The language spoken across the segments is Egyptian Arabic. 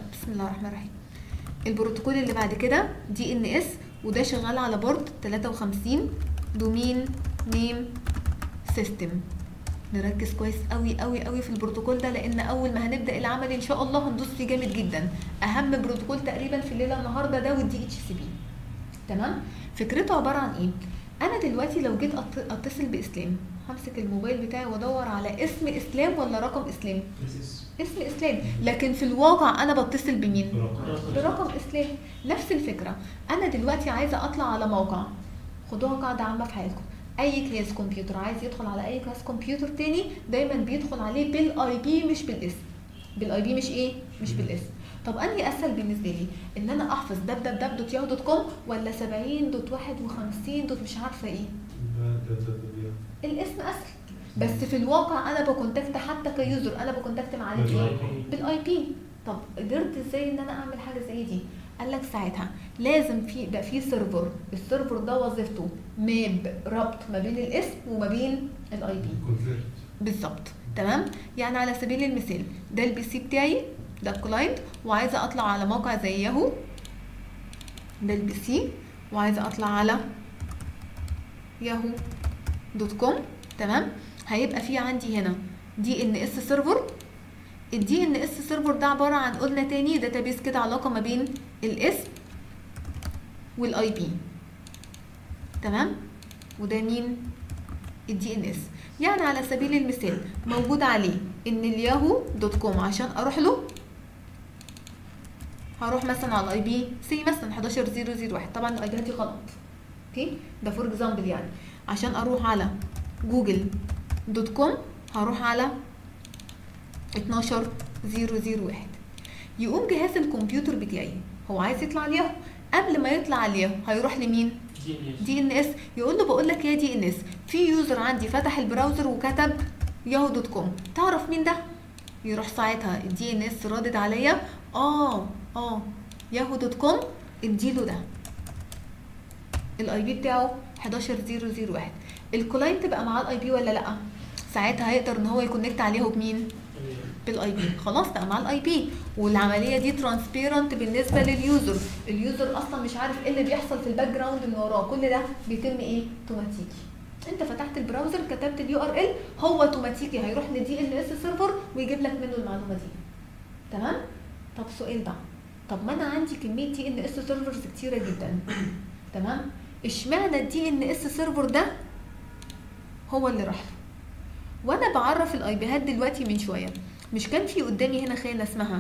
بسم الله الرحمن الرحيم البروتوكول اللي بعد كده دي ان اس وده شغال على بورد 53 دومين نيم سيستم نركز كويس قوي قوي قوي في البروتوكول ده لان اول ما هنبدا العمل ان شاء الله هندوس فيه جامد جدا اهم بروتوكول تقريبا في الليله النهارده ده والدي اتش سي بي تمام فكرته عباره عن ايه انا دلوقتي لو جيت أت- اتصل باسلام همسك الموبايل بتاعي وادور على اسم اسلام ولا رقم اسلام اسم اسلام لكن في الواقع انا بتصل بمين برقم اسلام نفس الفكره انا دلوقتي عايزه اطلع على موقع خدوها قاعده عامه في حياتكم اي جهاز كمبيوتر عايز يدخل على اي جهاز كمبيوتر تاني دايما بيدخل عليه بالاي بي مش بالاسم بالاي بي مش ايه مش بالاسم طب انهي اسهل بالنسبه لي ان انا احفظ www.yahoo.com ولا 70 دوت 51 دوت مش عارفه ايه الاسم اسهل بس في الواقع انا بكونتاكت حتى كيوزر انا بكونتاكت مع الايه بالاي بي طب قدرت ازاي ان انا اعمل حاجه زي دي قال لك ساعتها لازم في يبقى في سيرفر السيرفر ده وظيفته ماب ربط ما بين الاسم وما بين الاي بي بالظبط تمام يعني على سبيل المثال ده البي سي بتاعي ده الكلاينت وعايزه اطلع على موقع زي ياهو ده البي سي وعايزه اطلع على ياهو دوت كوم تمام هيبقى في عندي هنا دي ان اس سيرفر الدي ان اس سيرفر ده عباره عن قلنا تاني داتابيس كده علاقه ما بين الاسم والاي بي تمام وده مين الدي ان اس يعني على سبيل المثال موجود عليه ان الياهو دوت كوم عشان اروح له هروح مثلا على الاي بي سي مثلا 11001 طبعا الاي بي دي غلط اوكي ده فور اكزامبل يعني عشان اروح على جوجل دوت كوم هروح على 12001 يقوم جهاز الكمبيوتر بتاعي هو عايز يطلع على الياهو قبل ما يطلع على الياهو هيروح لمين دي ان اس يقول له بقول لك يا دي ان اس في يوزر عندي فتح البراوزر وكتب ياهو دوت كوم تعرف مين ده يروح ساعتها الدي ان اس رادد عليا اه اه ياهو دوت كوم اديله ده الاي بي بتاعه 11001 الكلاينت بقى معاه الاي بي ولا لا ساعتها هيقدر ان هو يكونكت عليه بمين بالاي بي خلاص بقى مع الاي بي والعمليه دي ترانسبيرنت بالنسبه لليوزر اليوزر اصلا مش عارف ايه اللي بيحصل في الباك جراوند من وراه كل ده بيتم ايه اوتوماتيكي انت فتحت البراوزر كتبت اليو ار ال هو اوتوماتيكي هيروح لدي ان اس سيرفر ويجيب لك منه المعلومه دي تمام طب سؤال بقى طب ما انا عندي كميه دي ان اس سيرفرز كتيره جدا تمام اشمعنى الدي ان اس سيرفر ده هو اللي راح له وانا بعرف الاي بيهات دلوقتي من شويه مش كان في قدامي هنا خانه اسمها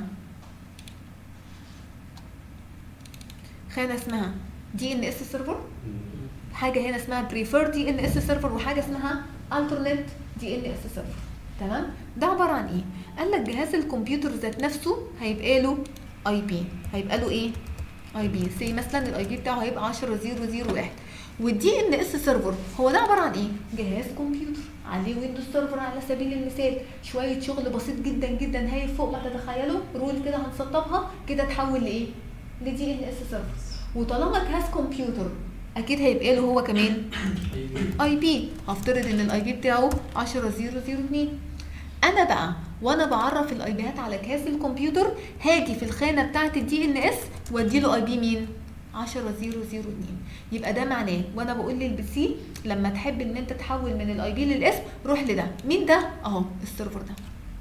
خانه اسمها دي ان اس سيرفر حاجه هنا اسمها بريفير دي ان اس سيرفر وحاجه اسمها الترنت دي ان اس سيرفر تمام ده عباره عن ايه قال لك جهاز الكمبيوتر ذات نفسه هيبقى له اي بي هيبقى له ايه اي بي سي مثلا الاي بي بتاعه هيبقى 10001 والدي ان اس سيرفر هو ده عباره عن ايه جهاز كمبيوتر عليه ويندوز سيرفر على سبيل المثال شويه شغل بسيط جدا جدا هايل فوق ما تتخيلوا رول كده هنسطبها كده تحول لايه لدي ان اس سيرفر وطالما جهاز كمبيوتر اكيد هيبقى له هو كمان اي بي هفترض ان الاي بي بتاعه 10002 انا بقى وانا بعرف الاي بيات على جهاز الكمبيوتر هاجي في الخانه بتاعه الدي ان اس وادي له اي بي مين 10002 يبقى ده معناه وانا بقول للبي سي لما تحب ان انت تحول من الاي بي للاسم روح لده مين ده اهو السيرفر ده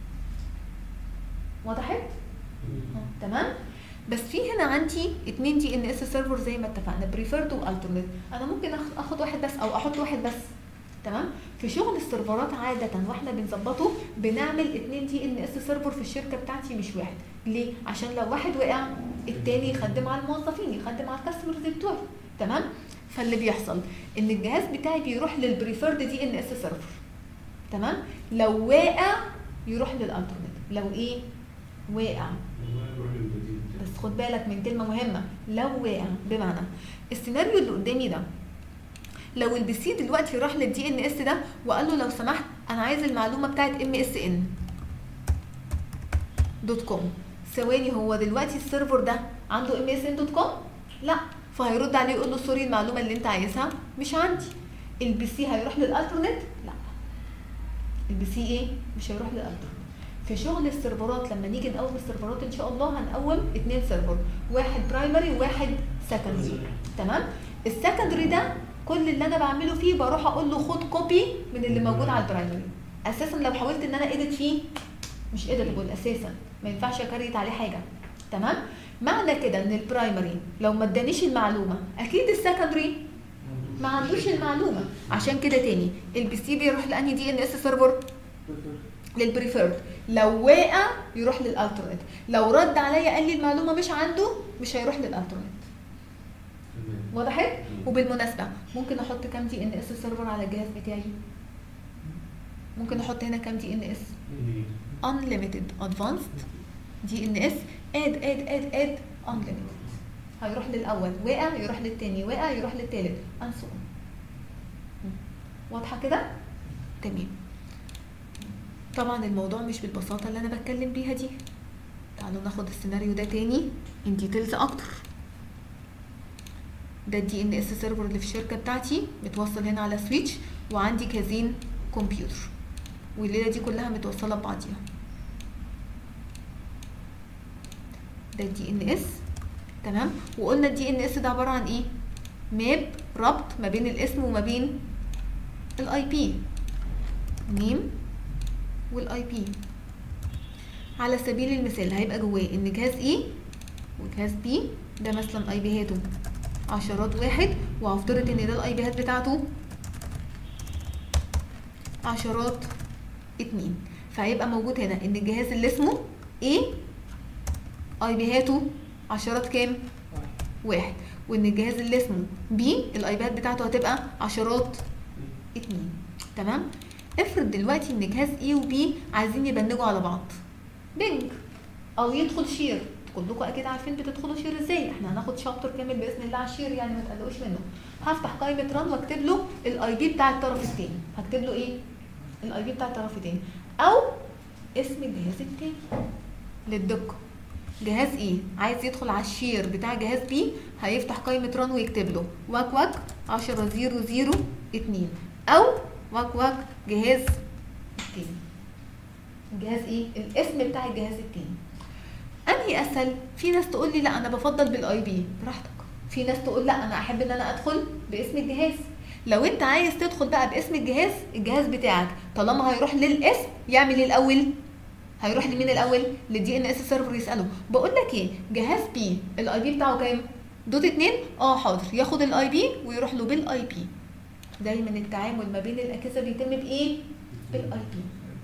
وضحت آه، تمام بس في هنا عندي اتنين دي ان اس سيرفر زي ما اتفقنا بريفيرد والترنت انا ممكن آخ- اخد واحد بس او احط واحد بس تمام في شغل السيرفرات عاده واحنا بنظبطه بنعمل اتنين دي ان اس سيرفر في الشركه بتاعتي مش واحد ليه عشان لو واحد وقع التاني يخدم على الموظفين يخدم على الكاستمرز بتوعي تمام فاللي بيحصل ان الجهاز بتاعي بيروح للبريفيرد دي ان اس سيرفر تمام لو واقع يروح للالترنت لو ايه واقع بس خد بالك من كلمه مهمه لو واقع بمعنى السيناريو اللي قدامي ده لو البي سي دلوقتي راح للدي ان اس ده وقال له لو سمحت انا عايز المعلومه بتاعت ام اس ان دوت كوم ثواني هو دلوقتي السيرفر ده عنده ام اس ان دوت كوم لا فهيرد عليه يقول له سوري المعلومه اللي انت عايزها مش عندي البي سي هيروح للالترنت لا البي سي ايه مش هيروح للالترنت في شغل السيرفرات لما نيجي نقوم السيرفرات ان شاء الله هنقوم اتنين سيرفر واحد برايمري وواحد سكندري تمام السكندري ده كل اللي انا بعمله فيه بروح اقول له خد كوبي من اللي موجود على البرايمري اساسا لو حاولت ان انا اديت فيه مش اديتبل اساسا ما ينفعش اكريت عليه حاجه تمام معنى كده ان البرايمري لو ما ادانيش المعلومه اكيد السكندري ما عندوش المعلومه عشان كده تاني البي سي بيروح لانهي دي ان اس سيرفر للبريفيرد لو وقع يروح للالترنت لو رد عليا قال لي المعلومه مش عنده مش هيروح للالترنت وضحت وبالمناسبه ممكن احط كام دي ان اس سيرفر على الجهاز بتاعي ممكن احط هنا كام دي ان اس unlimited advanced دي ان اس اد اد اد اد unlimited هيروح للاول وقع يروح للتاني وقع يروح للتالت and so on واضحه كده تمام طبعا الموضوع مش بالبساطه اللي انا بتكلم بيها دي تعالوا ناخد السيناريو ده تاني ان ديتيلز اكتر ده الدي ان اس سيرفر اللي في الشركه بتاعتي متوصل هنا على سويتش وعندي كازين كمبيوتر والليله دي كلها متوصله ببعضيها ده الدي ان اس تمام وقلنا الدي ان اس ده عباره عن ايه ماب ربط ما بين الاسم وما بين الاي بي نيم والاي بي على سبيل المثال هيبقى جواه ان جهاز اي وجهاز بي ده مثلا اي بيهاته عشرات واحد وهفترض ان ده الاي بيهات بتاعته عشرات اتنين فهيبقى موجود هنا ان الجهاز اللي اسمه A اي بيهاته عشرات كام؟ واحد وان الجهاز اللي اسمه B الايباد بتاعته هتبقى عشرات اتنين تمام؟ افرض دلوقتي ان جهاز A و B عايزين يبنجوا على بعض بنج او يدخل شير كلكم اكيد عارفين بتدخلوا شير ازاي احنا هناخد شابتر كامل باذن الله على الشير يعني ما تقلقوش منه هفتح قائمه ران واكتب له الاي بي بتاع الطرف الثاني هكتب له ايه الاي بي بتاع الطرف الثاني او اسم الجهاز الثاني للدقه جهاز ايه عايز يدخل على الشير بتاع جهاز بي هيفتح قائمه ران ويكتب له واك واك 10 0 0 2 او واك واك جهاز الثاني جهاز ايه الاسم بتاع الجهاز التاني انهي اسهل في ناس تقول لي لا انا بفضل بالاي بي براحتك في ناس تقول لا انا احب ان انا ادخل باسم الجهاز لو انت عايز تدخل بقى باسم الجهاز الجهاز بتاعك طالما هيروح للاسم يعمل ايه الاول هيروح لمين الاول للدي ان اس سيرفر يساله بقول لك ايه جهاز بي الاي بي بتاعه كام دوت اتنين اه حاضر ياخد الاي بي ويروح له بالاي بي دايما التعامل ما بين الاجهزه بيتم بايه بالاي بي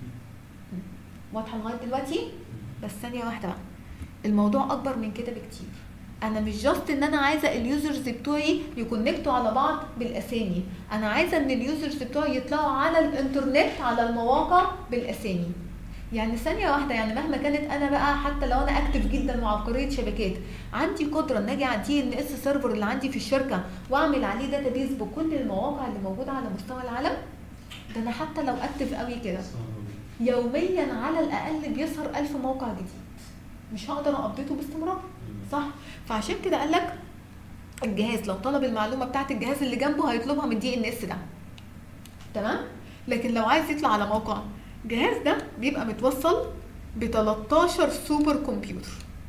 واضحه لغايه دلوقتي بس ثانيه واحده بقى الموضوع اكبر من كده بكتير انا مش جاست ان انا عايزه اليوزرز بتوعي يكونكتوا على بعض بالاسامي انا عايزه ان اليوزرز بتوعي يطلعوا على الانترنت على المواقع بالاسامي يعني ثانيه واحده يعني مهما كانت انا بقى حتى لو انا اكتف جدا وعبقريه شبكات عندي قدره ان اجي على الدي ان اس سيرفر اللي عندي في الشركه واعمل عليه داتابيز بكل المواقع اللي موجوده على مستوى العالم ده انا حتى لو اكتف قوي كده يوميا على الاقل بيظهر ألف موقع جديد مش هقدر اقضيته باستمرار صح فعشان كده قال لك الجهاز لو طلب المعلومه بتاعت الجهاز اللي جنبه هيطلبها من الدي ان اس ده تمام لكن لو عايز يطلع على موقع الجهاز ده بيبقى متوصل ب 13 سوبر كمبيوتر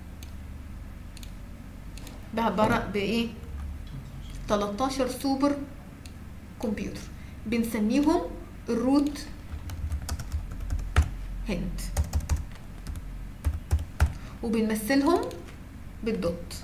بعبارة بايه 13 سوبر كمبيوتر بنسميهم الروت هند وبنمثلهم بالدوت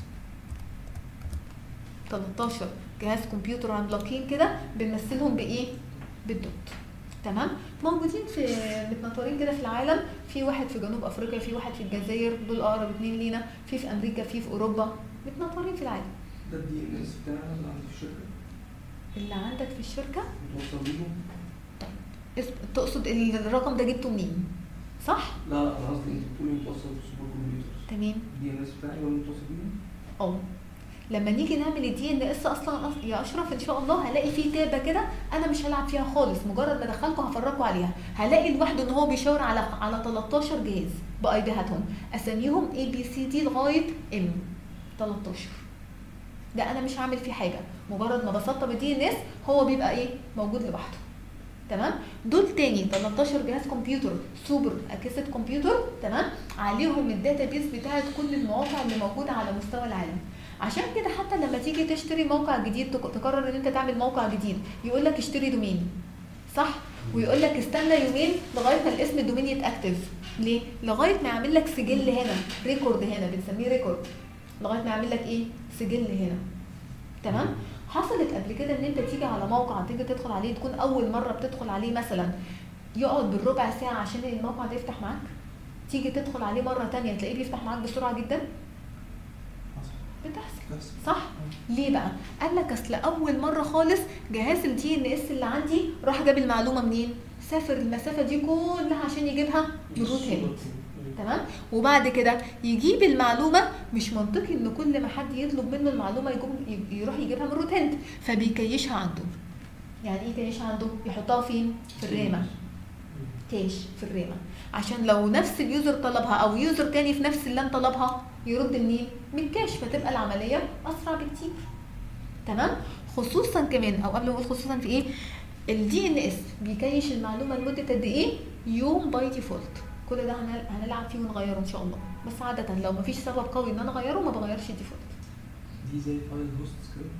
13 جهاز كمبيوتر عملاقين كده بنمثلهم بايه بالدوت تمام موجودين في متنطورين كده في العالم في واحد في جنوب افريقيا في واحد في الجزائر دول اقرب اتنين لينا في في امريكا في في اوروبا متنطورين في العالم ده الدي ان اس بتاعنا اللي عندي في الشركه اللي عندك في الشركه متوصل بيهم اس- تقصد الرقم ده جبته منين صح لا لا انا قصدي انت بتقولي متوصل بالسوبر كمبيوتر تمام الدي ان اس بتاعي ولا متوصل بيهم؟ اه لما نيجي نعمل الدي ان اس اصلا أص- يا اشرف ان شاء الله هلاقي فيه تابه كده انا مش هلعب فيها خالص مجرد ما ادخلكم هفرجكم عليها هلاقي لوحده ان هو بيشاور على على 13 جهاز باي بيهاتهم اساميهم اي بي سي دي لغايه ام 13 ده انا مش هعمل فيه حاجه مجرد ما بسطب الدي ان اس هو بيبقى ايه موجود لوحده تمام دول تاني 13 جهاز كمبيوتر سوبر اكيسد كمبيوتر تمام عليهم الداتابيس بتاعت كل المواقع اللي موجوده على مستوى العالم عشان كده حتى لما تيجي تشتري موقع جديد تق- تقرر ان انت تعمل موقع جديد يقول لك اشتري دومين صح ويقول لك استنى يومين لغايه ما الاسم الدومين يتاكتف ليه لغايه ما يعمل لك سجل هنا ريكورد هنا بنسميه ريكورد لغايه ما يعمل لك ايه سجل هنا تمام حصلت قبل كده ان انت تيجي على موقع تيجي تدخل عليه تكون اول مره بتدخل عليه مثلا يقعد بالربع ساعه عشان الموقع ده يفتح معاك تيجي تدخل عليه مره تانية تلاقيه بيفتح معاك بسرعه جدا بتحصل بس صح ليه بقى قال لك اصل اول مره خالص جهاز الدي ان اس اللي عندي راح جاب المعلومه منين سافر المسافه دي كلها عشان يجيبها من روت هنا تمام وبعد كده يجيب المعلومه مش منطقي ان كل ما حد يطلب منه المعلومه يجوم يروح يجيبها من روت هند فبيكيشها عنده يعني ايه كيشها عنده يحطها فين في الرامه كاش في الرامه عشان لو نفس اليوزر طلبها او يوزر تاني في نفس اللان طلبها يرد منين من الكاش فتبقى العمليه اسرع بكتير تمام خصوصا كمان او قبل ما اقول خصوصا في ايه الدي ان اس بيكيش المعلومه لمده قد ايه يوم باي ديفولت كل ده هنل- هنلعب فيه ونغيره ان شاء الله بس عاده لو مفيش سبب قوي ان انا اغيره ما بغيرش الديفولت دي زي فايل هوست كده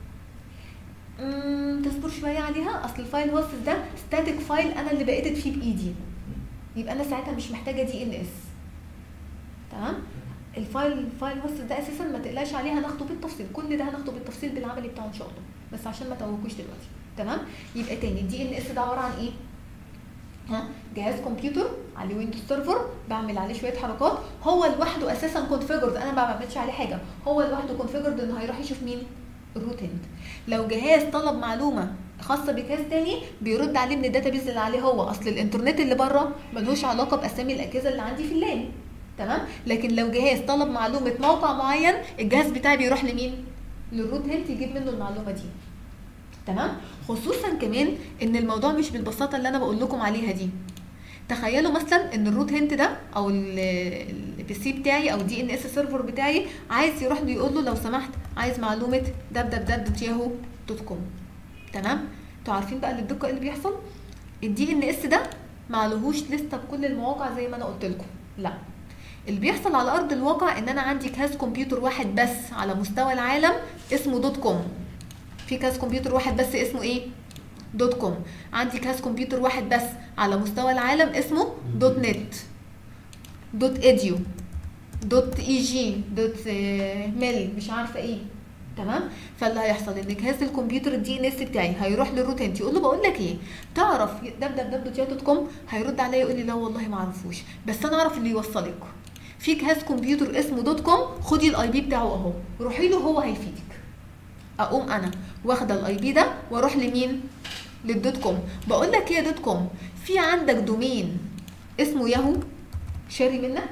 امم تصبر شويه عليها اصل الفايل هوست ده ستاتيك فايل انا اللي بقيت فيه بايدي يبقى انا ساعتها مش محتاجه دي ان اس تمام الفايل الفايل هوست ده اساسا ما تقلقش عليه هناخده بالتفصيل كل ده هناخده بالتفصيل بالعملي بتاعه ان شاء الله بس عشان ما توهكوش دلوقتي تمام يبقى تاني الدي ان اس ده عباره عن ايه ها جهاز كمبيوتر عليه ويندوز سيرفر بعمل عليه شويه حركات هو لوحده اساسا كونفيجرد انا ما بعملش عليه حاجه هو لوحده كونفيجرد انه هيروح يشوف مين الروت هند لو جهاز طلب معلومه خاصه بجهاز تاني بيرد عليه من الداتابيز اللي عليه هو اصل الانترنت اللي بره ملوش علاقه باسامي الاجهزه اللي عندي في اللان تمام لكن لو جهاز طلب معلومه موقع معين الجهاز بتاعي بيروح لمين للروت هند يجيب منه المعلومه دي تمام خصوصا كمان ان الموضوع مش بالبساطه اللي انا بقول لكم عليها دي تخيلوا مثلا ان الروت هنت ده او البي سي بتاعي او دي ان اس سيرفر بتاعي عايز يروح له يقول له لو سمحت عايز معلومه www.yahoo.com تمام انتوا عارفين بقى للدقه ايه اللي بيحصل الدي ان اس ده معلهوش لسته بكل المواقع زي ما انا قلت لكم لا اللي بيحصل على ارض الواقع ان انا عندي جهاز كمبيوتر واحد بس على مستوى العالم اسمه دوت كوم في جهاز كمبيوتر واحد بس اسمه ايه دوت كوم عندي جهاز كمبيوتر واحد بس على مستوى العالم اسمه دوت نت دوت اديو دوت اي جي دوت آه، ميل مش عارفه ايه تمام فاللي هيحصل ان جهاز الكمبيوتر الدي ان اس بتاعي هيروح للروت انت يقول له بقول لك ايه تعرف دوت كوم هيرد عليا يقول لي لا والله ما اعرفوش بس انا اعرف اللي يوصلك في جهاز كمبيوتر اسمه دوت كوم خدي الاي بي بتاعه اهو روحي له هو هيفيدك اقوم انا واخده الاي بي ده واروح لمين للدوت كوم بقول لك ايه يا دوت كوم في عندك دومين اسمه ياهو شاري منك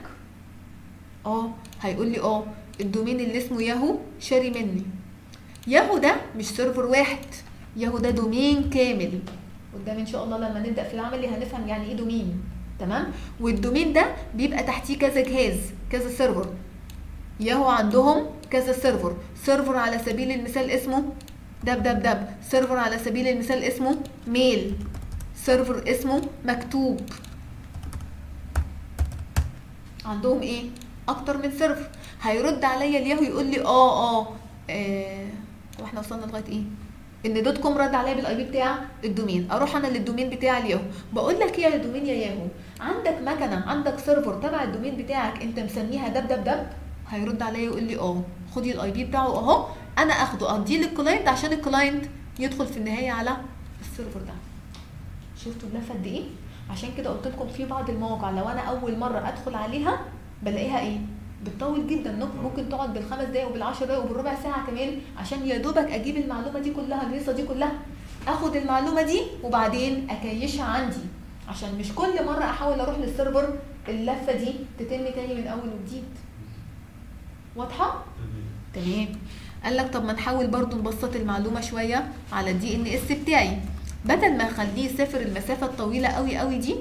اه هيقول لي اه الدومين اللي اسمه ياهو شاري مني ياهو ده مش سيرفر واحد ياهو ده دومين كامل قدام ان شاء الله لما نبدا في العملي هنفهم يعني ايه دومين تمام والدومين ده بيبقى تحتيه كذا جهاز كذا سيرفر ياهو عندهم كذا سيرفر سيرفر على سبيل المثال اسمه دب دب دب سيرفر على سبيل المثال اسمه ميل سيرفر اسمه مكتوب عندهم ايه اكتر من سيرفر هيرد عليا الياهو يقول لي اه اه آه، هو احنا وصلنا لغايه ايه ان دوت كوم رد عليا بالاي بي بتاع الدومين اروح انا للدومين بتاع الياهو بقول لك ايه يا دومين يا ياهو عندك مكنه عندك سيرفر تبع الدومين بتاعك انت مسميها دب دب دب هيرد عليا يقول لي اه خدي الاي بي بتاعه اهو انا اخده اديه للكلاينت عشان الكلاينت يدخل في النهايه على السيرفر ده شفتوا اللفه قد ايه عشان كده قلت لكم في بعض المواقع لو انا اول مره ادخل عليها بلاقيها ايه بتطول جدا ممكن- ممكن تقعد بالخمس دقايق وبالعشر دقايق وبالربع ساعه كمان عشان يا دوبك اجيب المعلومه دي كلها الهيصه دي كلها اخد المعلومه دي وبعدين اكيشها عندي عشان مش كل مره احاول اروح للسيرفر اللفه دي تتم تاني من اول وجديد واضحه تمام قال لك طب ما نحاول برضو نبسط المعلومه شويه على الدي ان اس بتاعي بدل ما اخليه يسافر المسافه الطويله قوي قوي دي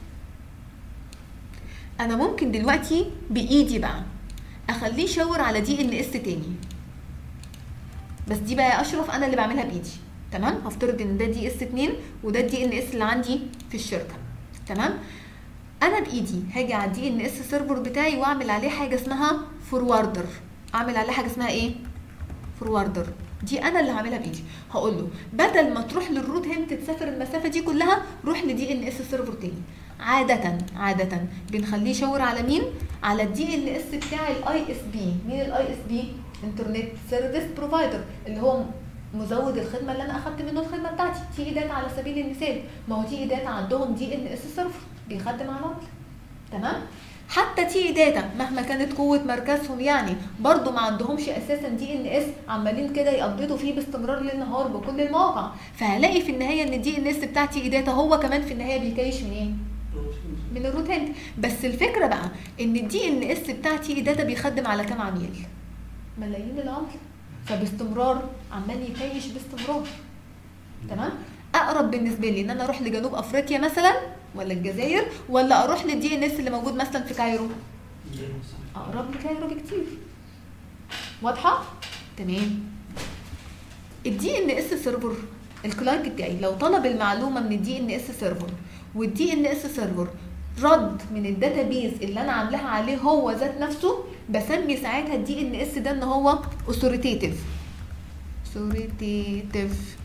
انا ممكن دلوقتي بايدي بقى اخليه يشاور على دي ان اس تاني بس دي بقى يا اشرف انا اللي بعملها بايدي تمام هفترض ان ده دي اس 2 وده الدي ان اس اللي عندي في الشركه تمام انا بايدي هاجي على الدي ان اس سيرفر بتاعي واعمل عليه حاجه اسمها فوروردر اعمل عليه حاجه اسمها ايه فوروردر دي انا اللي هعملها بايدي هقول له بدل ما تروح للروت هند تسافر المسافه دي كلها روح لدي ان اس سيرفر تاني عادة عادة بنخليه يشاور على مين؟ على الدي ان اس بتاع الاي اس بي، مين الاي اس بي؟ انترنت سيرفيس بروفايدر اللي هو مزود الخدمه اللي انا اخدت منه الخدمه بتاعتي تي اي داتا على سبيل المثال ما هو تي اي داتا عندهم دي ان اس سيرفر بيخدم على العملاء تمام حتى تي اي داتا مهما كانت قوه مركزهم يعني برضو ما عندهمش اساسا دي ان اس عمالين كده يقبضوا فيه باستمرار ليل نهار بكل المواقع فهلاقي في النهايه ان الدي ان اس بتاع تي اي داتا هو كمان في النهايه بيكيش منين من الروت هند بس الفكره بقى ان الدي ان اس بتاع تي اي داتا بيخدم على كام عميل ملايين العملاء فباستمرار عمال يكيش باستمرار تمام اقرب بالنسبه لي ان انا اروح لجنوب افريقيا مثلا ولا الجزائر ولا اروح للدي ان اس اللي موجود مثلا في كايرو اقرب لكايرو بكتير واضحه تمام الدي ان اس سيرفر الكلاينت بتاعي لو طلب المعلومه من الدي ان اس سيرفر والدي ان اس سيرفر رد من الداتابيز اللي انا عاملاها عليه هو ذات نفسه بسمي ساعتها الدي ان اس ده ان هو اوثوريتيف اوثوريتيف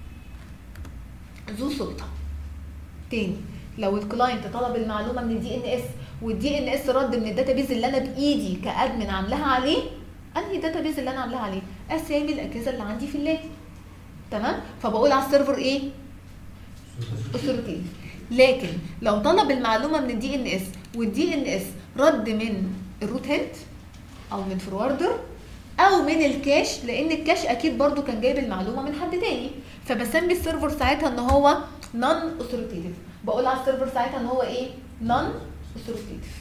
ذو سلطه تاني لو الكلاينت طلب المعلومه من الدي ان اس والدي ان اس رد من الداتابيز اللي انا بايدي كادمن عاملاها عليه انهي داتابيز اللي انا عاملاها عليه اسامي الاجهزه اللي عندي في اللاب تمام فبقول على السيرفر ايه اوثوريتيف لكن لو طلب المعلومه من الدي ان اس والدي ان اس رد من الروت هيد او من فروردر او من الكاش لان الكاش اكيد برضو كان جايب المعلومه من حد تاني فبسمي السيرفر ساعتها ان هو نون اوثوريتيف بقول على السيرفر ساعتها ان هو ايه نون اوثوريتيف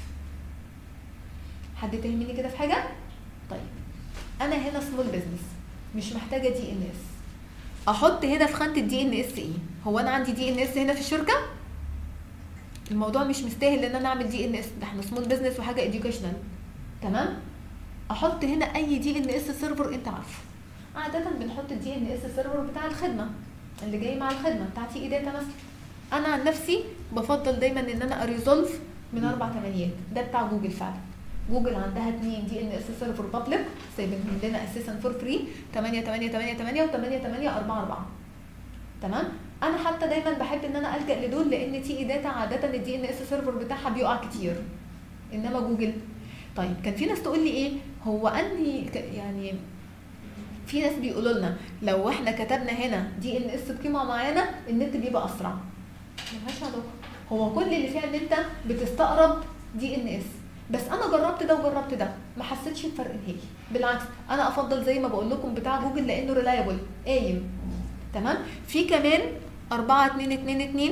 حد فاهمني كده في حاجه طيب انا هنا سمول بزنس مش محتاجه دي ان اس احط هنا في خانه الدي ان اس ايه هو انا عندي دي ان اس هنا في الشركه الموضوع مش مستاهل ان انا اعمل دي ان اس ده احنا سمول بزنس وحاجه اديوكيشنال تمام احط هنا اي دي ان اس سيرفر انت عارفه عاده بنحط الدي ان اس سيرفر بتاع الخدمه اللي جاي مع الخدمه بتاعتي ايه داتا مثلا انا عن نفسي بفضل دايما ان انا اريزولف من اربع تمانيات ده بتاع جوجل فعلا جوجل عندها اتنين دي ان اس سيرفر بابليك سايبين لنا اساسا فور فري 8 8 8 8 و 8 8 4 4 تمام انا حتى دايما بحب ان انا الجا لدول لان تي اي داتا عاده الدي ان اس سيرفر بتاعها بيقع كتير انما جوجل طيب كان في ناس تقول لي ايه هو انهي يعني في ناس بيقولوا لنا لو احنا كتبنا هنا دي ان اس بقيمه معينه النت بيبقى اسرع ملهاش علاقه هو كل اللي فيها ان انت بتستقرب دي ان اس بس انا جربت ده وجربت ده ما حسيتش بفرق نهائي بالعكس انا افضل زي ما بقول لكم بتاع جوجل لانه ريلايبل قايم تمام في كمان 4 2 2 2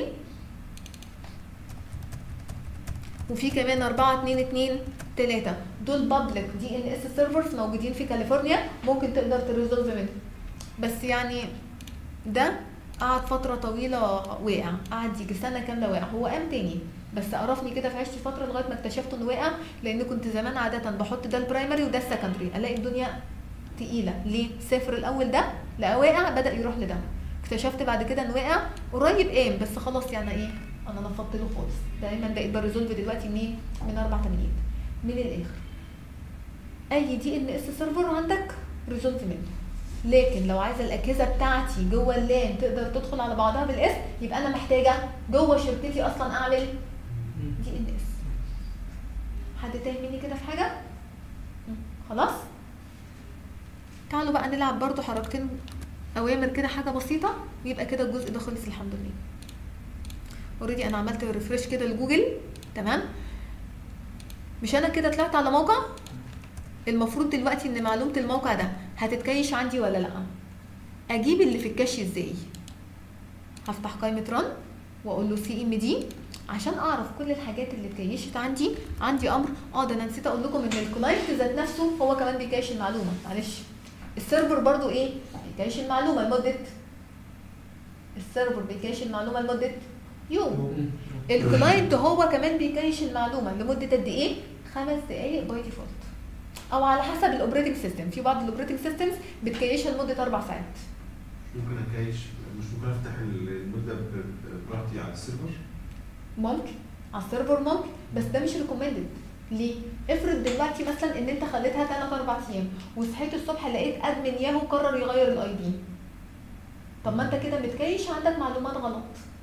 وفي كمان 4 2 2 3 دول بابليك دي ان اس سيرفرز موجودين في كاليفورنيا ممكن تقدر تريزولف منهم بس يعني ده قعد فترة طويلة واقع قعد يجي سنة كاملة واقع هو قام تاني بس قرفني كده في عشتي فترة لغاية ما اكتشفت انه واقع لان كنت زمان عادة بحط ده البرايمري وده السكندري الاقي الدنيا تقيلة ليه؟ صفر الاول ده لقى واقع بدأ يروح لده اكتشفت بعد كده انه واقع قريب قام بس خلاص يعني ايه انا نفضت له خالص دايما بقيت بريزولف دلوقتي منين؟ من اربع تمانيات من الاخر اي دي ان اس سيرفر عندك ريزولف منه لكن لو عايزه الاجهزه بتاعتي جوه اللان تقدر تدخل على بعضها بالاسم يبقى انا محتاجه جوه شركتي اصلا اعمل دي ان اس حد تايه مني كده في حاجه خلاص تعالوا بقى نلعب برضو حركتين اوامر كده حاجه بسيطه يبقى كده الجزء ده خلص الحمد لله اوريدي انا عملت ريفرش كده لجوجل تمام مش انا كده طلعت على موقع المفروض دلوقتي ان معلومه الموقع ده هتتكيش عندي ولا لا اجيب اللي في الكاش ازاي هفتح قائمه رن واقول له سي ام دي عشان اعرف كل الحاجات اللي اتكيشت عندي عندي امر اه ده انا نسيت اقول لكم ان الكلاينت ذات نفسه هو كمان بيكيش المعلومه معلش السيرفر برضو ايه بيكيش المعلومه لمده السيرفر بيكيش المعلومه لمده يوم الكلاينت هو كمان بيكيش المعلومه لمده قد ايه خمس دقائق باي ديفولت او على حسب الاوبريتنج سيستم في بعض الاوبريتنج سيستمز بتكيشها لمده اربع ساعات ممكن اكايش مش ممكن افتح المده ب- براحتي على السيرفر ممكن على السيرفر ممكن بس ده مش ريكومندد ليه؟ افرض دلوقتي مثلا ان انت خليتها 3 4 ايام وصحيت الصبح لقيت ادمن ياهو قرر يغير الاي دي طب ما انت كده متكيش عندك معلومات غلط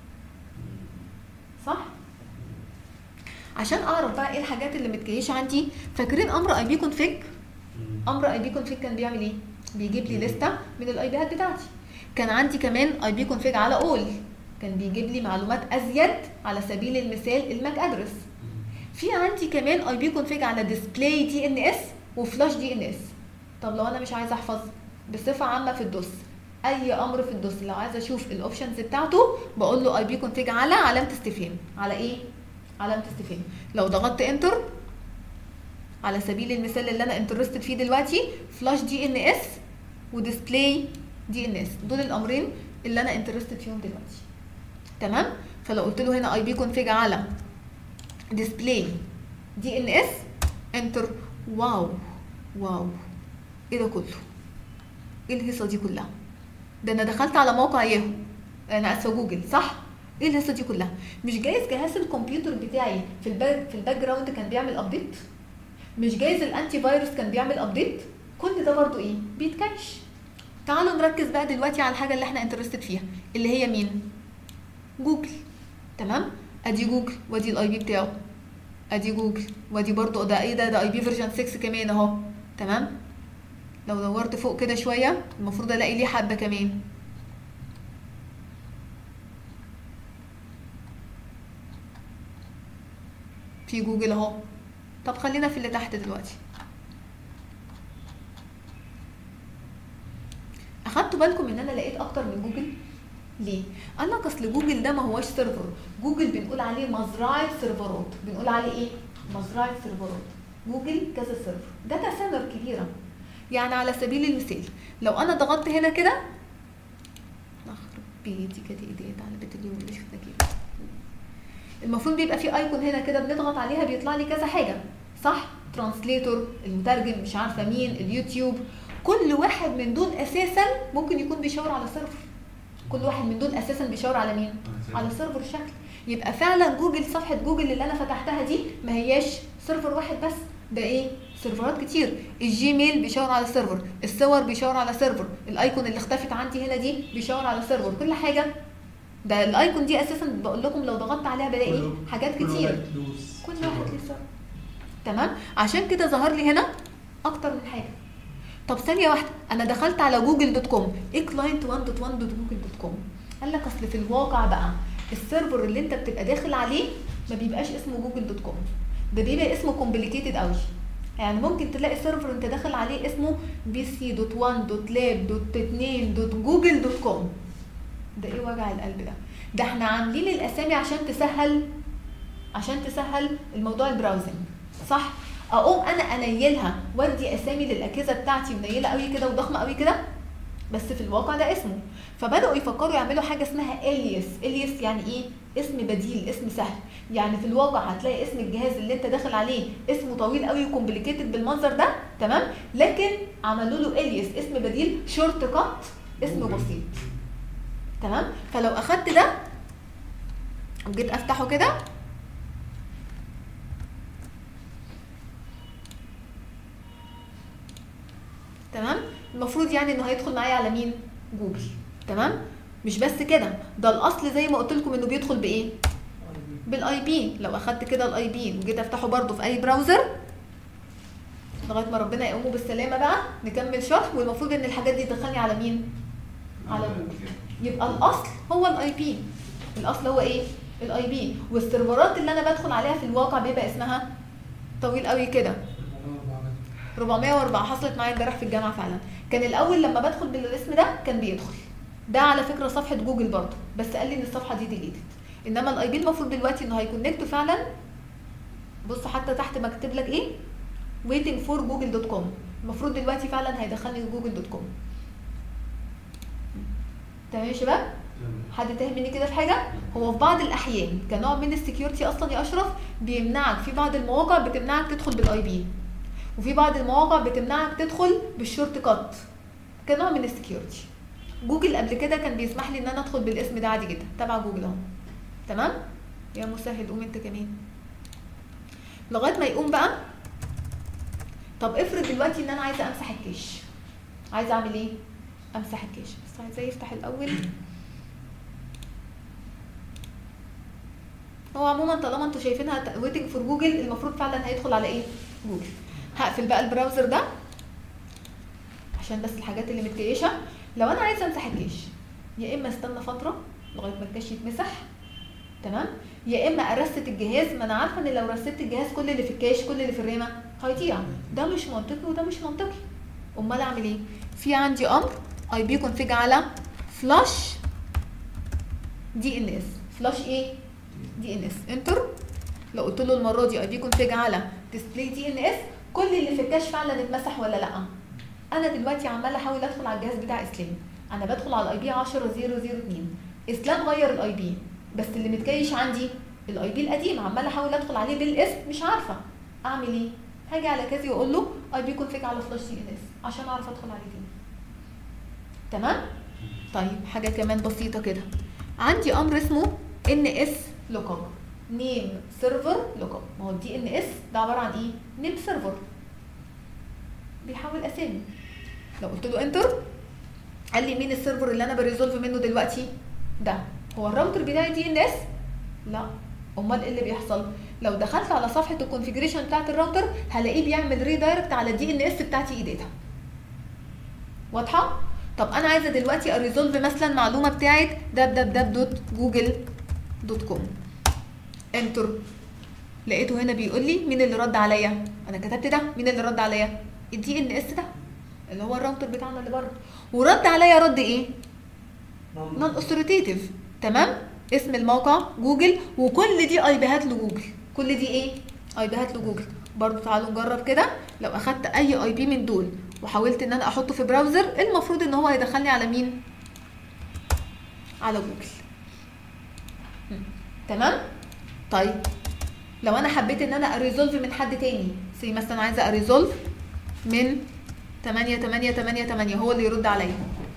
صح؟ عشان اعرف بقى ايه الحاجات اللي متكيشه عندي فاكرين امر اي بي كونفيج امر اي بي كونفيج كان بيعمل ايه بيجيب لي لسته من الاي بيات بتاعتي كان عندي كمان اي بي كونفيج على اول كان بيجيب لي معلومات ازيد على سبيل المثال الماك ادرس في عندي كمان اي بي كونفيج على ديسبلاي دي ان اس وفلاش دي ان اس طب لو انا مش عايزه احفظ بصفه عامه في الدوس اي امر في الدوس لو عايزه اشوف الاوبشنز بتاعته بقول له اي بي كونفيج على علامه استفهام على ايه علامه استفهام لو ضغطت انتر على سبيل المثال اللي انا انترستد فيه دلوقتي فلاش دي ان اس وديسبلاي دي ان اس دول الامرين اللي انا انترستد فيهم دلوقتي تمام فلو قلت له هنا اي بي كونفيج على ديسبلاي دي ان اس انتر واو واو ايه ده كله ايه الهيصه دي كلها ده انا دخلت على موقع ياهو انا اسفه جوجل صح ايه الهيصه دي كلها مش جايز جهاز الكمبيوتر بتاعي في الباك في الباك جراوند كان بيعمل ابديت مش جايز الانتي فيروس كان بيعمل ابديت كل ده برضو ايه بيتكش تعالوا نركز بقى دلوقتي على الحاجه اللي احنا انترستد فيها اللي هي مين جوجل تمام ادي جوجل وادي الاي بي بتاعه ادي جوجل وادي برضو ده ايه ده ده اي بي فيرجن 6 كمان اهو تمام لو دورت فوق كده شويه المفروض الاقي ليه حبه كمان في جوجل اهو طب خلينا في اللي تحت دلوقتي اخدتوا بالكم ان انا لقيت اكتر من جوجل ليه قال لك اصل جوجل ده ما هوش سيرفر جوجل بنقول عليه مزرعه سيرفرات بنقول عليه ايه مزرعه سيرفرات جوجل كذا سيرفر داتا سنتر كبيره يعني على سبيل المثال لو انا ضغطت هنا كده اخرب بيتي كده ايديت على بيت اليوم اللي شفنا كده المفروض بيبقى في ايكون هنا كده بنضغط عليها بيطلع لي كذا حاجه صح ترانسليتور المترجم مش عارفه مين اليوتيوب كل واحد من دول اساسا ممكن يكون بيشاور على سيرفر كل واحد من دول اساسا بيشاور على مين على سيرفر شكل يبقى فعلا جوجل صفحه جوجل اللي انا فتحتها دي ما هياش سيرفر واحد بس ده ايه سيرفرات كتير الجيميل بيشاور على سيرفر الصور بيشاور على سيرفر الايكون اللي اختفت عندي هنا دي بيشاور على سيرفر كل حاجه ده الايكون دي اساسا بقول لكم لو ضغطت عليها بلاقي كله- حاجات كل كتير واحد له كل سيرفر. واحد ليه سيرفر تمام عشان كده ظهر لي هنا اكتر من حاجه طب ثانيه واحده انا دخلت على جوجل دوت كوم ايه كلاينت 1 دوت 1 دوت جوجل دوت كوم قال لك اصل في الواقع بقى السيرفر اللي انت بتبقى داخل عليه ما بيبقاش اسمه جوجل دوت كوم ده بيبقى اسمه كومبليكيتد قوي يعني ممكن تلاقي سيرفر انت داخل عليه اسمه بي سي دوت 1 دوت لاب دوت 2 دوت جوجل دوت كوم ده ايه وجع القلب ده ده احنا عاملين الاسامي عشان تسهل عشان تسهل الموضوع البراوزنج صح اقوم انا انيلها وادي اسامي للاجهزه بتاعتي منيله قوي كده وضخمه قوي كده بس في الواقع ده اسمه فبداوا يفكروا يعملوا حاجه اسمها اليس اليس يعني ايه اسم بديل اسم سهل يعني في الواقع هتلاقي اسم الجهاز اللي انت داخل عليه اسمه طويل قوي وكومبليكيتد بالمنظر ده تمام لكن عملوا له اليس اسم بديل شورت كات اسم بسيط تمام فلو اخدت ده وجيت افتحه كده تمام المفروض يعني انه هيدخل معايا على مين جوجل تمام مش بس كده ده الاصل زي ما قلت لكم انه بيدخل بايه بالاي بي لو اخدت كده الاي بي وجيت افتحه برده في اي براوزر لغايه ما ربنا يقومه بالسلامه بقى نكمل شرح والمفروض ان الحاجات دي تدخلني على مين على جوجل يبقى الاصل هو الاي بي الاصل هو ايه الاي بي والسيرفرات اللي انا بدخل عليها في الواقع بيبقى اسمها طويل قوي كده 404 حصلت معايا امبارح في الجامعه فعلا كان الاول لما بدخل بالاسم ده كان بيدخل ده على فكره صفحه جوجل برضه بس قال لي ان الصفحه دي ديليتد انما الاي بي المفروض دلوقتي انه هيكونكت فعلا بص حتى تحت مكتوب لك ايه waiting for google دوت كوم المفروض دلوقتي فعلا هيدخلني جوجل دوت كوم تمام يا شباب حد تاهم مني كده في حاجه هو في بعض الاحيان كنوع من السكيورتي اصلا يا اشرف بيمنعك في بعض المواقع بتمنعك تدخل بالاي بي وفي بعض المواقع بتمنعك تدخل بالشورت كات كنوع من السكيورتي جوجل قبل كده كان بيسمح لي ان انا ادخل بالاسم ده عادي جدا تبع جوجل اهو تمام يا مسهل قوم انت كمان لغايه ما يقوم بقى طب افرض دلوقتي ان انا عايزه امسح الكاش عايزه اعمل ايه امسح الكاش بس عايزاه يفتح الاول هو عموما طالما انتوا شايفينها ويتنج فور جوجل المفروض فعلا هيدخل على ايه جوجل هقفل بقى البراوزر ده عشان بس الحاجات اللي متكيشه لو انا عايزه امسح الكاش يا اما استنى فتره لغايه ما الكاش يتمسح تمام يا اما ارست الجهاز ما انا عارفه ان لو رست الجهاز كل اللي في الكاش كل اللي في الرامه هيضيع ده مش منطقي وده مش منطقي امال اعمل ايه في عندي امر اي بي كونفيج على فلاش دي ان اس فلاش ايه دي ان اس انتر لو قلت له المره دي اي بي كونفيج على ديسبلاي دي ان اس كل اللي في الكاش فعلا اتمسح ولا لا انا دلوقتي عماله احاول ادخل على الجهاز بتاع اسلام انا بدخل على الاي بي 10002 اسلام غير الاي بي بس اللي متكيش عندي الاي بي القديم عماله احاول ادخل عليه بالاسم مش عارفه اعمل ايه هاجي على كازي واقول له اي بي كونفيج على فلاش دي ان اس عشان اعرف ادخل عليه تاني تمام طيب حاجه كمان بسيطه كده عندي امر اسمه ان اس لوك اب نيم سيرفر لوك اب ما هو الدي ان اس ده عباره عن ايه نيم سيرفر بيحول اسامي لو قلت له انتر قال لي مين السيرفر اللي انا بريزولف منه دلوقتي ده هو الراوتر بتاعي دي ان اس لا امال ايه اللي بيحصل لو دخلت على صفحه الكونفيجريشن بتاعت الراوتر هلاقيه بيعمل ريدايركت على الدي ان اس بتاعتي ايه داتا واضحه طب انا عايزه دلوقتي اريزولف مثلا معلومه بتاعت www.google.com انتر لقيته هنا بيقول لي مين اللي رد عليا انا كتبت ده مين اللي رد عليا الدي ان اس ده اللي هو الراوتر بتاعنا اللي بره ورد عليا رد ايه نون اوثوريتيف تمام اسم الموقع جوجل وكل دي اي بيهات لجوجل كل دي ايه اي بيهات لجوجل برضو تعالوا نجرب كده لو اخدت اي اي بي من دول وحاولت ان انا احطه في براوزر المفروض ان هو هيدخلني على مين على جوجل م. تمام طيب لو انا حبيت ان انا اريزولف من حد تاني زي مثلا عايزه اريزولف من 8 8 8 8 هو اللي يرد عليا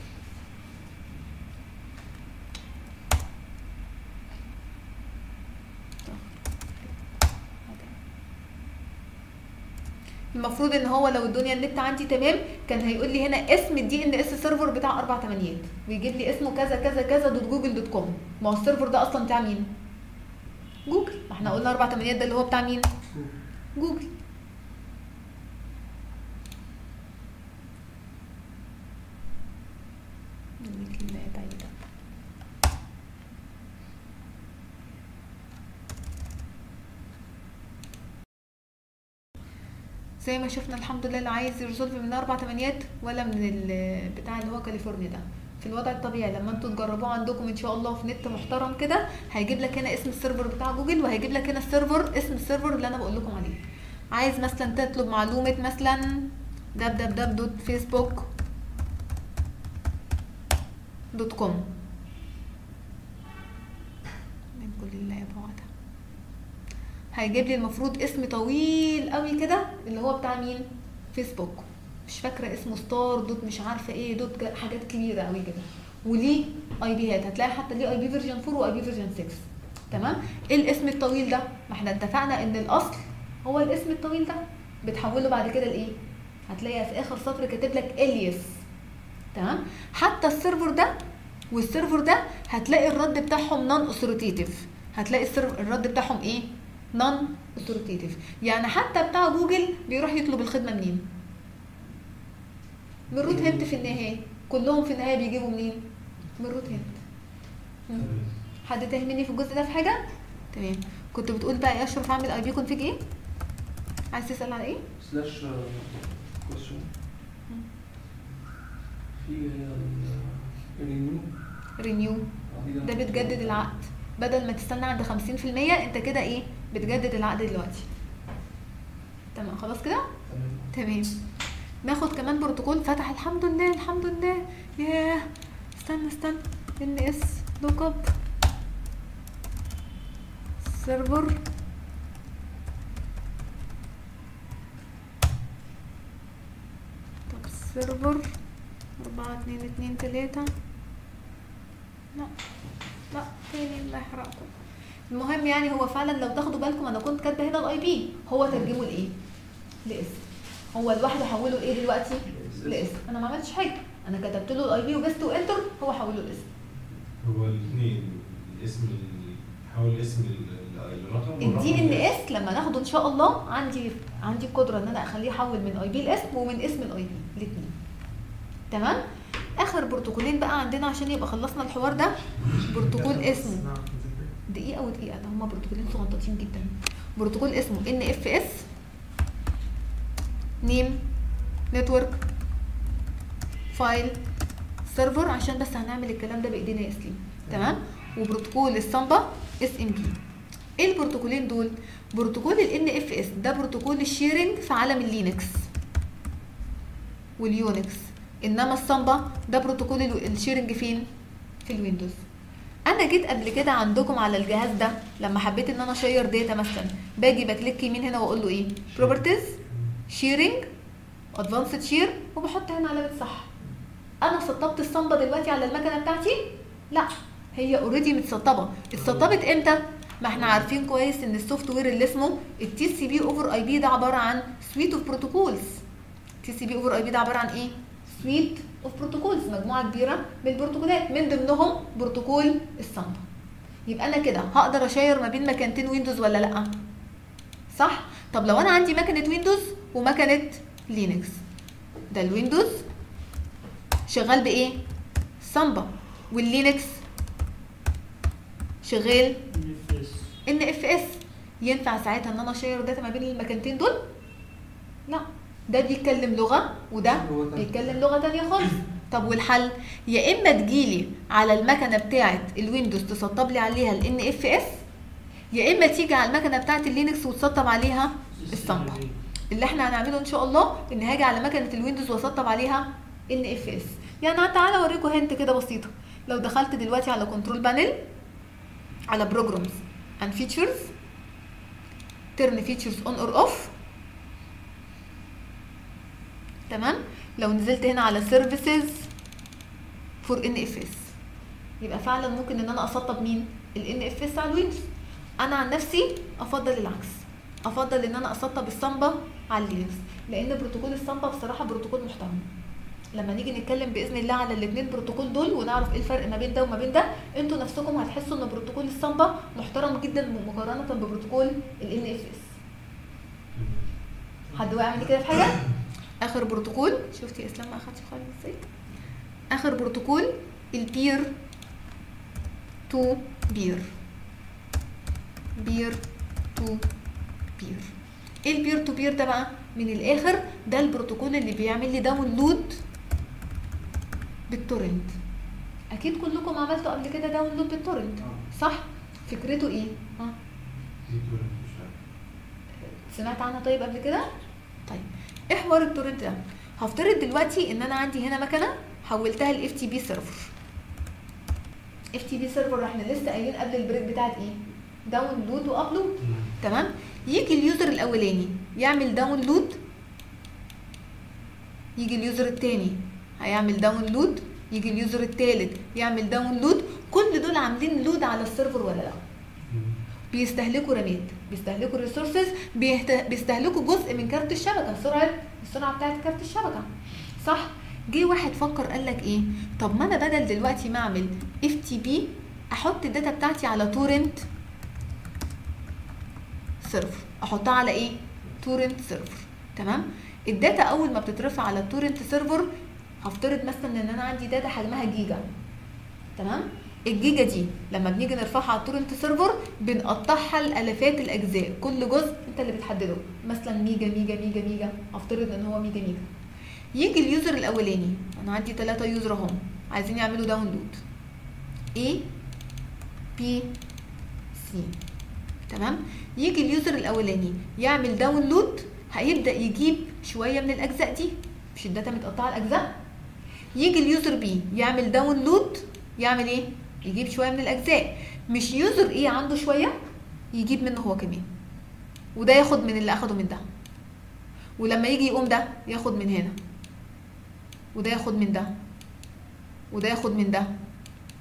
المفروض ان هو لو الدنيا النت عندي تمام كان هيقول لي هنا اسم الدي ان اس سيرفر بتاع اربع تمانيات ويجيب لي اسمه كذا كذا كذا دوت جوجل دوت كوم ما هو السيرفر ده اصلا بتاع مين؟ جوجل ما احنا قلنا اربع تمانيات ده اللي هو بتاع مين؟ جوجل زي ما شفنا الحمد لله اللي عايز يرزولف من اربع تمانيات ولا من بتاع اللي هو كاليفورنيا ده في الوضع الطبيعي لما انتوا تجربوه عندكم ان شاء الله في نت محترم كده هيجيب لك هنا اسم السيرفر بتاع جوجل وهيجيب لك هنا السيرفر اسم السيرفر اللي انا بقول لكم عليه عايز مثلا تطلب معلومه مثلا www.facebook دوت كوم من كل الله يا بعد هيجيب لي المفروض اسم طويل قوي كده اللي هو بتاع مين فيسبوك مش فاكره اسمه ستار دوت مش عارفه ايه دوت حاجات كبيره قوي كده وليه اي بيات هتلاقي حتى ليه اي بي فيرجن 4 واي بي فيرجن 6 تمام ايه الاسم الطويل ده ما احنا اتفقنا ان الاصل هو الاسم الطويل ده بتحوله بعد كده لايه هتلاقي في اخر سطر كاتب لك اليس تمام حتى السيرفر ده والسيرفر ده هتلاقي الرد بتاعهم نون اوثوريتيف هتلاقي السيرفر الرد بتاعهم ايه نون اوثوريتيف يعني حتى بتاع جوجل بيروح يطلب الخدمه منين من روت هنت في النهايه كلهم في النهايه بيجيبوا منين من روت هنت حد تاه مني في الجزء ده في حاجه تمام كنت بتقول بقى يا اشرف اعمل اي بي كونفيج ايه عايز تسال على ايه سلاش كويشن في رينيو رينيو ده بتجدد العقد بدل ما تستنى عند 50% انت كده ايه بتجدد العقد دلوقتي تمام خلاص كده تمام ناخد كمان بروتوكول فتح الحمد لله الحمد لله ياه استنى استنى ان اس لوك اب سيرفر طب سيرفر أربعة اتنين اتنين تلاتة لا لا تاني الله يحرقكم المهم يعني هو فعلا لو تاخدوا بالكم انا كنت كاتبه هنا الاي بي هو ترجمه لايه لاسم هو لوحده حوله لايه دلوقتي لاسم انا ما عملتش حاجه انا كتبت له الاي بي وبست وانتر هو حوله لاسم هو الاثنين الاسم ال- حول اسم ال- ال- الرقم الدي ان اس لما ناخده ان شاء الله عندي عندي القدره ان انا اخليه يحول من اي بي لاسم ومن اسم الاي بي الاثنين تمام اخر بروتوكولين بقى عندنا عشان يبقى خلصنا الحوار ده بروتوكول اسمه دقيقه ودقيقه ده هما بروتوكولين صغنطاطين جدا بروتوكول اسمه ان اف اس نيم نتورك فايل سيرفر عشان بس هنعمل الكلام ده بايدينا يا سليم تمام وبروتوكول السامبا اس ام بي ايه البروتوكولين دول بروتوكول ال اف اس ده بروتوكول الشيرنج في عالم اللينكس واليونكس انما السامبا ده بروتوكول ال- الشيرنج فين في الويندوز انا جيت قبل كده عندكم على الجهاز ده لما حبيت ان انا اشير داتا مثلا باجي بكليك يمين هنا واقول له ايه بروبرتيز شيرنج ادفانسد شير وبحط هنا علامه صح انا سطبت الصمبه دلوقتي على المكنه بتاعتي لا هي اوريدي متسطبه اتسطبت امتى ما احنا عارفين كويس ان السوفت وير اللي اسمه التي سي بي اوفر اي بي ده عباره عن سويت اوف بروتوكولز تي سي بي اوفر اي بي ده عباره عن ايه سويت اوف بروتوكولز مجموعه كبيره من البروتوكولات من ضمنهم بروتوكول السامبا يبقى انا كده هقدر اشير ما بين مكانتين ويندوز ولا لا صح طب لو انا عندي مكنه ويندوز ومكنه لينكس ده الويندوز شغال بايه سامبا واللينكس شغال ان اف اس ينفع ساعتها ان انا اشير داتا ما بين المكانتين دول لا ده بيتكلم لغه وده لغة تانية. بيتكلم لغه تانية خالص طب والحل يا اما تجيلي على المكنه بتاعه الويندوز تسطب لي عليها الان اف اس يا اما تيجي على المكنه بتاعه اللينكس وتسطب عليها السامبا اللي احنا هنعمله ان شاء الله ان هاجي على مكنه الويندوز واسطب عليها ان اف اس يعني تعالى اوريكم هنت كده بسيطه لو دخلت دلوقتي على كنترول بانل على بروجرامز اند فيتشرز ترن فيتشرز اون اور اوف تمام لو نزلت هنا على سيرفيسز فور ان اف اس يبقى فعلا ممكن ان انا اسطب مين الان اف اس على الويندوز انا عن نفسي افضل العكس افضل ان انا اسطب السامبا على اللينكس لان بروتوكول السامبا بصراحه بروتوكول محترم لما نيجي نتكلم باذن الله على الاثنين بروتوكول دول ونعرف ايه الفرق ما بين ده وما بين ده انتوا نفسكم هتحسوا ان بروتوكول السامبا محترم جدا مقارنه ببروتوكول الان اف اس حد واقع مني كده في حاجه اخر بروتوكول شفتي يا اسلام ما اخدش خالص ازاي اخر بروتوكول البير تو بير بير تو بير ايه البير تو بير ده بقى من الاخر ده البروتوكول اللي بيعمل لي داونلود بالتورنت اكيد كلكم عملتوا قبل كده داونلود بالتورنت صح فكرته ايه ها دي تورنت مش عارف سمعت عنها طيب قبل كده طيب ايه حوار التورنت ده هفترض دلوقتي ان انا عندي هنا مكنه حولتها لاف تي بي سيرفر اف تي بي سيرفر احنا لسه قايلين قبل البريك بتاعت ايه داونلود وابلود تمام يجي اليوزر الاولاني يعمل داونلود يجي اليوزر التاني هيعمل داونلود يجي اليوزر التالت يعمل داونلود كل دول عاملين لود على السيرفر ولا لا بيستهلكوا رامات بيستهلكوا ريسورسز بيستهلكوا جزء من كارت الشبكه سرعه السرعه بتاعت كارت الشبكه صح جه واحد فكر قال لك ايه طب ما انا بدل دلوقتي ما اعمل اف تي بي احط الداتا بتاعتي على تورنت سيرفر احطها على ايه تورنت سيرفر تمام الداتا اول ما بتترفع على التورنت سيرفر هفترض مثلا ان انا عندي داتا حجمها جيجا تمام الجيجا دي لما بنيجي نرفعها على التورنت سيرفر بنقطعها لالافات الاجزاء كل جزء انت اللي بتحدده مثلا ميجا ميجا ميجا ميجا افترض ان هو ميجا ميجا يجي اليوزر الاولاني انا عندي ثلاثة يوزر اهم عايزين يعملوا داونلود A B C تمام يجي اليوزر الاولاني يعمل داونلود هيبدا يجيب شويه من الاجزاء دي مش الداتا متقطعه الاجزاء يجي اليوزر بي يعمل داونلود يعمل ايه يجيب شويه من الاجزاء مش يوزر ايه عنده شويه يجيب منه هو كمان وده ياخد من اللي اخده من ده ولما يجي يقوم ده ياخد من هنا وده ياخد من ده وده ياخد من ده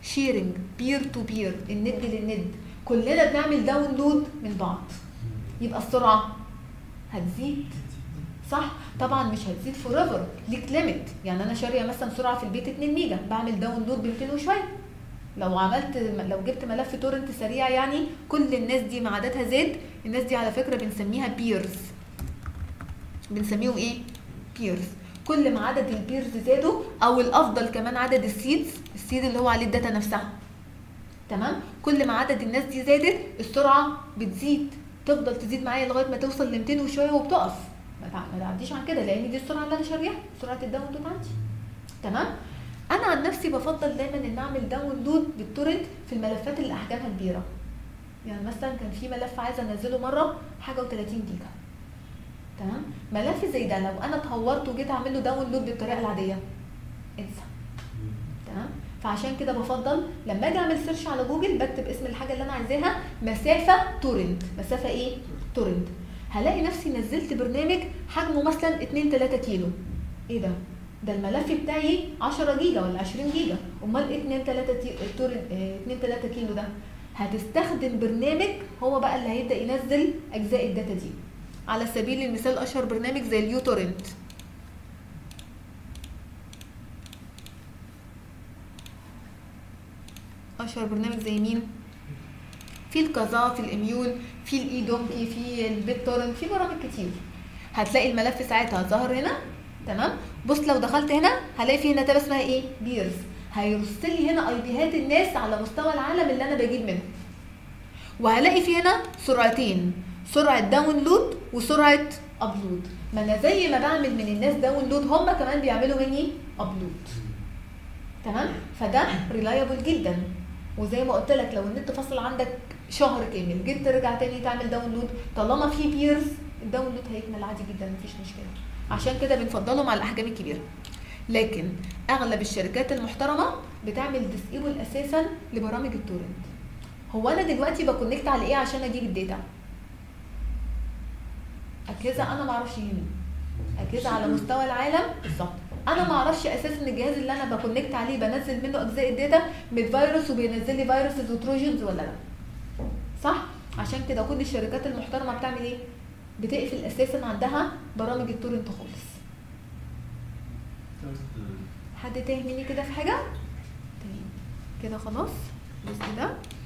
شيرنج بير تو بير الند للند كلنا بنعمل داونلود من بعض يبقى السرعه هتزيد صح طبعا مش هتزيد فور ايفر ليك ليميت يعني انا شاريه مثلا سرعه في البيت 2 ميجا بعمل داونلود ب 200 وشويه لو عملت لو جبت ملف تورنت سريع يعني كل الناس دي ما عددها زاد الناس دي على فكره بنسميها بيرز بنسميهم ايه بيرز كل ما عدد البيرز زادوا او الافضل كمان عدد السيدز السيد اللي هو عليه الداتا نفسها تمام كل ما عدد الناس دي زادت السرعه بتزيد تفضل تزيد معايا لغايه ما توصل ل 200 وشويه وبتقف ما تع- ما تعديش عن كده لان دي السرعه اللي انا شاريها سرعه الداونلود عندي تمام انا عن نفسي بفضل دايما ان اعمل داونلود بالتورنت في الملفات اللي احجامها كبيره يعني مثلا كان في ملف عايزه انزله مره حاجه و30 جيجا تمام ملف زي ده لو انا اتهورت وجيت اعمل له داونلود بالطريقه العاديه انسى تمام فعشان كده بفضل لما اجي اعمل سيرش على جوجل بكتب اسم الحاجه اللي انا عايزاها مسافه تورنت مسافه ايه تورنت هلاقي نفسي نزلت برنامج حجمه مثلا 2 3 كيلو ايه ده ده الملف بتاعي 10 جيجا ولا 20 جيجا امال ايه 2 3 تي... تورنت 2 3 كيلو ده هتستخدم برنامج هو بقى اللي هيبدا ينزل اجزاء الداتا دي على سبيل المثال اشهر برنامج زي اليو تورنت اشهر برنامج زي مين في الكازا في الاميول في الاي دونكي في البيت تورنت في برامج كتير هتلاقي الملف ساعتها ظهر هنا تمام بص لو دخلت هنا هلاقي في هنا تابه اسمها ايه بيرز هيرسل لي هنا اي بيهات الناس على مستوى العالم اللي انا بجيب منه وهلاقي في هنا سرعتين سرعه داونلود وسرعه ابلود ما انا زي ما بعمل من الناس داونلود هم كمان بيعملوا مني ابلود تمام فده ريلايبل جدا وزي ما قلت لك لو النت فصل عندك شهر كامل جيت ترجع تاني تعمل داونلود طالما في بيرز الداونلود هيكمل عادي جدا مفيش مشكله عشان كده بنفضله مع الاحجام الكبيره لكن اغلب الشركات المحترمه بتعمل ديسيبل اساسا لبرامج التورنت هو انا دلوقتي بكونكت على ايه عشان اجيب الداتا اجهزه انا ما اعرفش مين اجهزه على مستوى العالم بالظبط انا ما اعرفش اساسا ان الجهاز اللي انا بكونكت عليه بنزل منه اجزاء الداتا متفيروس وبينزل لي فيروسز وتروجنز ولا لا صح عشان كده كل الشركات المحترمه بتعمل ايه بتقفل اساسا عندها برامج التورنت خالص حد تاني مني كده في حاجه تمام كده خلاص الجزء ده